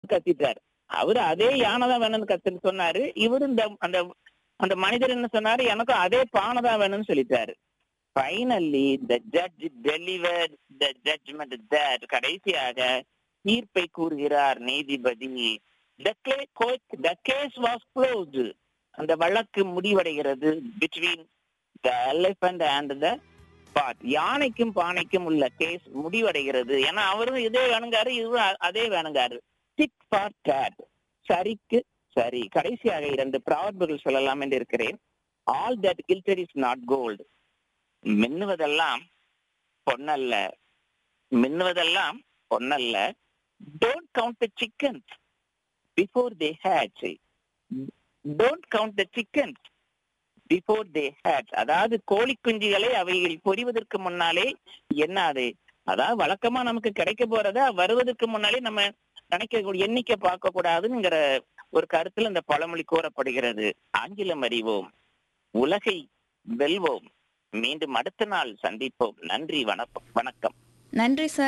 கத்திட்டார் அவரு அதே யானை தான் வேணும்னு கத்துன்னு சொன்னாரு இவரு இந்த அந்த அந்த மனிதர் என்ன சொன்னாரு எனக்கும் அதே பானை தான் வேணும்னு சொல்லிட்டாரு finally the judge deliver the judgement that கடைசியாக தீர்ப்பை கூறுகிறார் நீதிபதி த கேஸ் வாஸ் க்ளோஸ்டு அந்த வழக்கு முடிவடைகிறது between the elephant and the pot யானைக்கும் பானைக்கும் உள்ள கேஸ் முடிவடைகிறது ஏன்னா அவரும் இதே வேணுங்காரு இவரும் அ- அதே வேணுங்காரு டிக் ஃபார் டேட் சரிக்கு சரி கடைசியாக இரண்டு ப்ராவர்புகள் சொல்லலாம் என்று இருக்கிறேன் all that glitter is not gold மின்னுவதெல்லாம் பொன்னல்ல மின்னுவதெல்லாம் பொன்னல்ல don't count the chickens before they hatch don't count the chickens before they hatch அதாவது கோழி குஞ்சுகளை அவைகள் பொரிவதற்கு முன்னாலே என்னாது அதாவது வழக்கமா நமக்கு கிடைக்க போறத வருவதற்கு முன்னாலே நம்ம நினைக்கக்கூடிய எண்ணிக்கை பார்க்க கூடாதுங்கிற ஒரு கருத்துல இந்த பழமொழி கூறப்படுகிறது ஆங்கிலம் அறிவோம் உலகை வெல்வோம் மீண்டும் அடுத்த நாள் சந்திப்போம் நன்றி வணக்கம் வணக்கம் நன்றி சார்